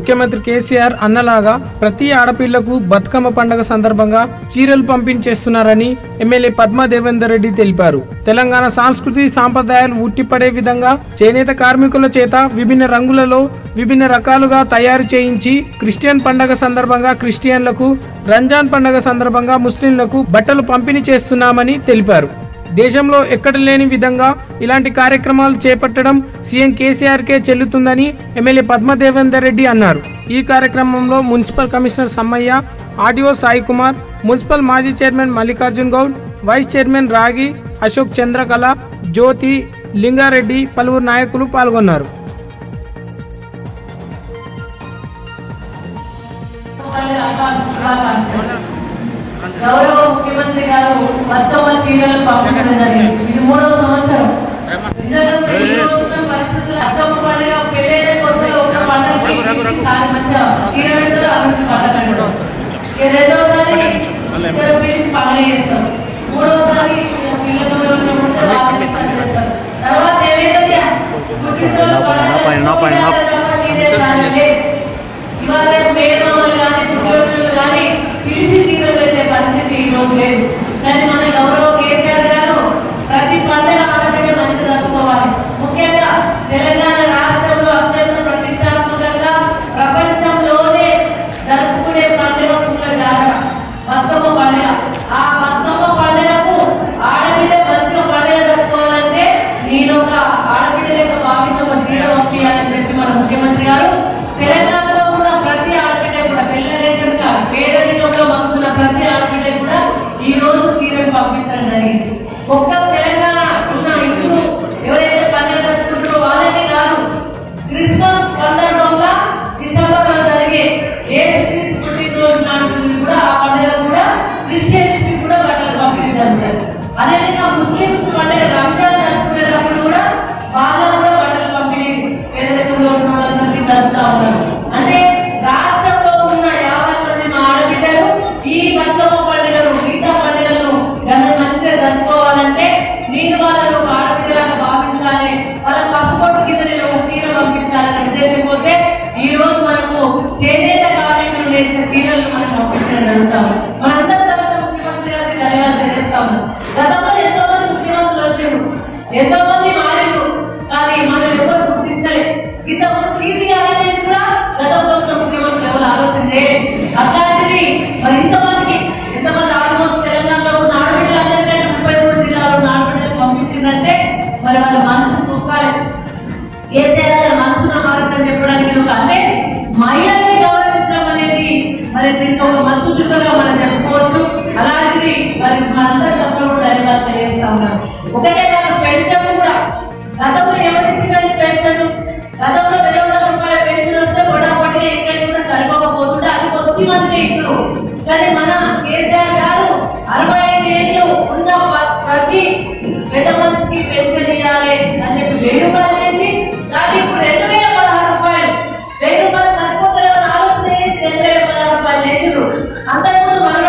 ముఖ్యమంత్రి కేసీఆర్ అన్నలాగా ప్రతి ఆడపిల్లకు బతుకమ్మ పండుగ సందర్భంగా చీరలు పంపించేస్తున్నారని ఎమ్మెల్యే పద్మా దేవేందర్ రెడ్డి తెలిపారు తెలంగాణ సంస్కృతి సాంప్రదాయాలు ఉట్టిపడే విధంగా చేనేత కార్మికుల చేత విభిన్న రంగులలో విభిన్న రకాలుగా తయారు చేయించి క్రిస్టియన్ పండగ సందర్భంగా క్రిస్టియన్లకు రంజాన్ పండగ సందర్భంగా ముస్లింలకు బట్టలు పంపిణీ చేస్తున్నామని తెలిపారు దేశంలో ఎక్కడ లేని విధంగా ఇలాంటి కార్యక్రమాలు చేపట్టడం సీఎం కేసీఆర్ కే చెల్లుతుందని ఎమ్మెల్యే పద్మదేవేందర్ రెడ్డి అన్నారు ఈ కార్యక్రమంలో municipal commissioner Sammaiah RDO Sai Kumar municipal మాజీ chairman Mallikarjun Goud vice chairman Ragi Ashok Chandrakala జ్యోతి లింగారెడ్డి పలువురు నాయకులు పాల్గొన్నారు గౌరవ ముఖ్యమంత్రి గారు బతుకమ్మ చీరలు పంపించడం జరిగింది ఇది మూడవ సంవత్సరం నిజంగా ఈ రోజున పరిస్థితులు బతుకమ్మ పండుగ పెళ్ళైన కొత్తలో ఒక పండుగ చాలా మంచిగా చీర పెడతారు అభివృద్ధి పండుగ అంటారు. ఇక రెండవసారి ఇద్దరు పిలిచి పండుగ చేస్తాం మూడవసారి పిల్లలు ఎవరైనా ఉంటే వాళ్ళని పని చేస్తారు తర్వాత ఏమైంది పుట్టినరోజు పండుగ తప్ప చీరే రానిలే. ఇవాళ మేనమామలు కానీ పుట్టినరోజులు కానీ పిలిచి చీరలు పెట్టే పరిస్థితి ఈ రోజు లేదు కానీ మన గౌరవ కేసీఆర్ గారు ప్రతి పండుగ ఆడబిడ్డ మంచి జరుపుకోవాలి ముఖ్యంగా తెలంగాణ రాష్ట్రంలో అత్యంత ప్రతిష్టాత్మకంగా ప్రపంచంలోనే జరుపుకునే పండుగ పుట్ల జాతర బతుకమ్మ పండుగ ఆ బతుకమ్మ పండుగకు ఆడబిడ్డ మంచిగా పండుగ జరుపుకోవాలంటే నేను ఒక ఆడబిడ్డ యొక్క భావించక చీర పంపించాలని చెప్పి మన ముఖ్యమంత్రి గారు తెలంగాణలో ఉన్న ప్రతి ఆడబిడ్డ కూడా తెల్ల రేషన్ కార్డు పేదరికంలో మగ్గుతున్న ప్రతి ఆడబిడ్డ కూడా ఈ రోజు చీరలు పంపించడం జరిగింది ఒక్క తెలంగాణ ఉన్న ఇల్లు ఎవరైతే పండుగ జరుపుకుంటారో వాళ్ళకి కాదు క్రిస్మస్ సందర్భంగా డిసెంబర్ లో జరిగే ఏ క్రీస్తు పుట్టినరోజు నాడు కూడా ఆ పండుగ కూడా క్రిస్టియన్స్ కి కూడా బట్టలు పంపిణీ జరుగుతుంది అదేవిధంగా ముస్లింస్ పండుగ రంజాన్ జరుపుకునేటప్పుడు కూడా వాళ్ళకు కూడా బట్టలు పంపిణీ పేదరికంలో ఉన్న వాళ్ళందరికీ జరుపుతా ఉన్నారు అంటే రాష్ట్రంలో ఉన్న యాభై మంది మా ఆడబిడ్డలు ఈ బతుకమ్మ పండుగను మిగతా పండుగలను ఘన మంచిగా జరుపుకోవాలంటే నేను వాళ్ళను ఒక ఆడపిల్లగా భావించాలి వాళ్ళ పసుపొట్టు కింద నేను ఒక చీర పంపించాలనే ఉద్దేశం పోతే ఈ రోజు మనకు చేనేత కార్మికులు చేసిన చీరలు మనం పంపించడం జరుగుతాము మనందరి తరఫున ముఖ్యమంత్రి గారికి ధన్యవాదాలు తెలియజేస్తాము గతంలో ఎంతో మంది ముఖ్యమంత్రులు వచ్చారు ఎంతో మంది మారారు కానీ మనం ఎవరు గుర్తించలేదు ఇంత ఒక చీర ఇవ్వాలనేది కూడా గతంలో ఉన్న ముఖ్యమంత్రులు ఎవరు ఆలోచన చేయలేదు అట్లాంటిది మరి ఇంతమందికి ఎంతమంది ఆల్మోస్ట్ తెలంగాణలో ఉన్న ఆడబిడ్డలందరికంటే ముప్పై మూడు జిల్లాలో ఉన్న ఆడబిడ్డలు పంపించిందంటే మరి వాళ్ళ మనసు చూపాలి ఏ చేయాలి మనసున మారుతుందని చెప్పడానికి ఒక అంటే మహిళల్ని గౌరవించడం అనేది మరి దీనికి ఒక మంచు చుక్కగా మనం చెప్పుకోవచ్చు అలాంటిది మరి మనందరి తప్పులు కూడా ధన్యవాదాలు తెలియజేస్తా ఉన్నాను ఒకటే కాదు పెన్షన్ కూడా గతంలో ఎవరు ఇచ్చినది పెన్షన్ గతంలో రెండు వందల రూపాయల పెన్షన్ వస్తే పొడపడి ఎక్కడ కూడా సరిపోకపోతుంటే అది కొద్ది మంది ఇస్తారు కానీ మన కేసీఆర్ గారు అరవై ఐదు ఏళ్ళు ఉన్న ప- ప్రతి పెద్ద మనిషికి పెన్షన్ ఇవ్వాలి అని చెప్పి వెయ్యి రూపాయలు చేసి దాన్ని ఇప్పుడు రెండు వేల పదహారు రూపాయలు వెయ్యి రూపాయలు సరిపోతలేమని ఆలోచన చేసి రెండు వేల పదహారు రూపాయలు చేసిండ్రు అంతకుముందు మన